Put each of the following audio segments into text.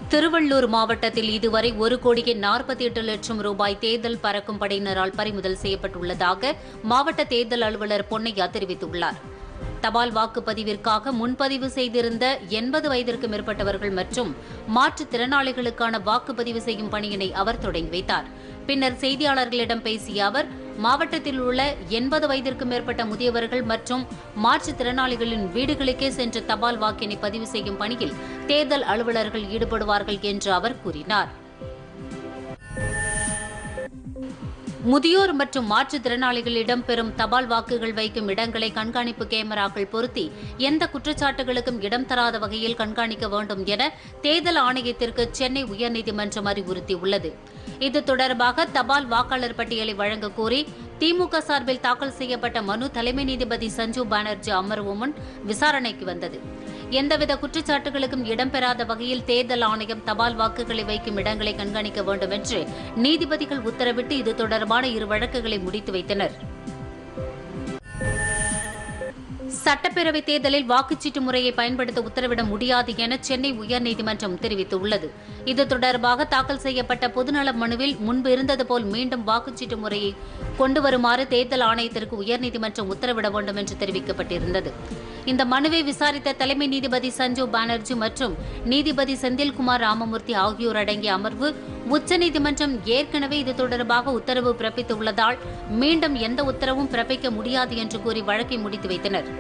திருவள்ளூர் மாவட்டத்தில் இதுவரை ஒரு கோடியே நாற்பத்தி எட்டு லட்சம் ரூபாய் தேர்தல் பறக்கும் படையினரால் பறிமுதல் செய்யப்பட்டுள்ளதாக மாவட்ட தேர்தல் அலுவலர் பொன்னையா தெரிவித்துள்ளார் தபால் வாக்குப்பதிவிற்காக முன்பதிவு செய்திருந்த எண்பது வயதிற்கு மேற்பட்டவர்கள் மற்றும் மாற்றுத்திறனாளிகளுக்கான வாக்குப்பதிவு செய்யும் பணியினை அவர் தொடங்கி வைத்தார் பின்னர் செய்தியாளர்களிடம் பேசிய அவர் மாவட்டத்தில் உள்ள எண்பது வயதிற்கு மேற்பட்ட முதியவர்கள் மற்றும் மாற்றுத்திறனாளிகளின் வீடுகளுக்கே சென்று தபால் வாக்கினை பதிவு செய்யும் பணியில் தேர்தல் அலுவலர்கள் ஈடுபடுவார்கள் என்று அவர் கூறினார் முதியோர் மற்றும் மாற்றுத்திறனாளிகளிடம் பெறும் தபால் வாக்குகள் வைக்கும் இடங்களை கண்காணிப்பு கேமராக்கள் பொருத்தி எந்த குற்றச்சாட்டுகளுக்கும் இடம் தராத வகையில் கண்காணிக்க வேண்டும் என தேர்தல் ஆணையத்திற்கு சென்னை உயர்நீதிமன்றம் அறிவுறுத்தியுள்ளது இது தொடர்பாக தபால் வாக்காளர் பட்டியலை வழங்க கோரி திமுக சார்பில் தாக்கல் செய்யப்பட்ட மனு தலைமை நீதிபதி சஞ்சு பானர்ஜி அமர்வு முன் விசாரணைக்கு வந்தது எந்தவித குற்றச்சாட்டுகளுக்கும் இடம்பெறாத வகையில் தேர்தல் ஆணையம் தபால் வாக்குகளை வைக்கும் இடங்களை கண்காணிக்க வேண்டும் என்று நீதிபதிகள் உத்தரவிட்டு இது தொடர்பான இரு வழக்குகளை முடித்து வைத்தனர் சட்டப்பேரவைத் தேர்தலில் வாக்குச்சீட்டு முறையை பயன்படுத்த உத்தரவிட முடியாது என சென்னை உயர்நீதிமன்றம் தெரிவித்துள்ளது இது தொடர்பாக தாக்கல் செய்யப்பட்ட பொதுநல மனுவில் முன்பு இருந்தது போல் மீண்டும் வாக்குச்சீட்டு முறையை கொண்டு வருமாறு தேர்தல் ஆணையத்திற்கு உயர்நீதிமன்றம் உத்தரவிட வேண்டும் என்று தெரிவிக்கப்பட்டிருந்தது இந்த மனுவை விசாரித்த தலைமை நீதிபதி சஞ்சு பானர்ஜி மற்றும் நீதிபதி செந்தில்குமார் ராமமூர்த்தி ஆகியோர் அடங்கிய அமர்வு உச்சநீதிமன்றம் ஏற்கனவே இது தொடர்பாக உத்தரவு பிறப்பித்துள்ளதால் மீண்டும் எந்த உத்தரவும் பிறப்பிக்க முடியாது என்று கூறி வழக்கை முடித்து வைத்தனர்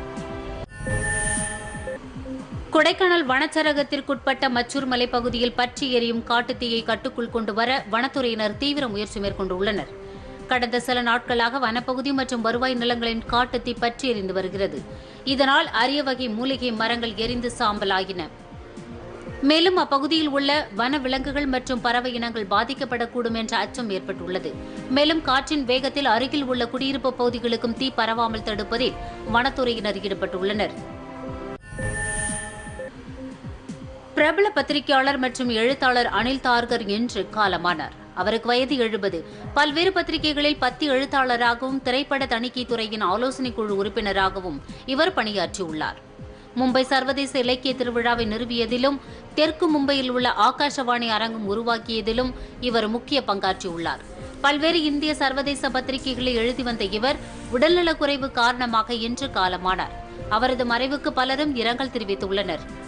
கொடைக்கானல் வனச்சரகத்திற்குட்பட்ட மச்சூர் மலைப்பகுதியில் பற்றி எரியும் காட்டுத்தீயை கட்டுக்குள் கொண்டு வர வனத்துறையினர் தீவிர முயற்சி மேற்கொண்டுள்ளனர் கடந்த சில நாட்களாக வனப்பகுதி மற்றும் வருவாய் நிலங்களின் காட்டுத்தீ பற்றி எரிந்து வருகிறது இதனால் அரிய வகை மூலிகை மரங்கள் எரிந்து சாம்பலாயின மேலும் அப்பகுதியில் உள்ள வன விலங்குகள் மற்றும் பறவை இனங்கள் பாதிக்கப்படக்கூடும் என்ற அச்சம் ஏற்பட்டுள்ளது மேலும் காற்றின் வேகத்தில் அருகில் உள்ள குடியிருப்பு பகுதிகளுக்கும் தீ பரவாமல் தடுப்பதில் வனத்துறையினர் ஈடுபட்டுள்ளனர் பிரபல பத்திரிகையாளர் மற்றும் எழுத்தாளர் அனில் தார்கர் இன்று காலமானார் அவருக்கு வயது எழுபது பல்வேறு பத்திரிகைகளில் பத்தி எழுத்தாளராகவும் திரைப்பட தணிக்கை துறையின் ஆலோசனை குழு உறுப்பினராகவும் இவர் பணியாற்றியுள்ளார் மும்பை சர்வதேச இலக்கிய திருவிழாவை நிறுவியதிலும் தெற்கு மும்பையில் உள்ள ஆகாஷவாணி அரங்கம் உருவாக்கியதிலும் இவர் முக்கிய பங்காற்றியுள்ளார் பல்வேறு இந்திய சர்வதேச பத்திரிகைகளை எழுதி வந்த இவர் உடல்நலக்குறைவு காரணமாக இன்று காலமானார் அவரது மறைவுக்கு பலரும் இரங்கல் தெரிவித்துள்ளனர்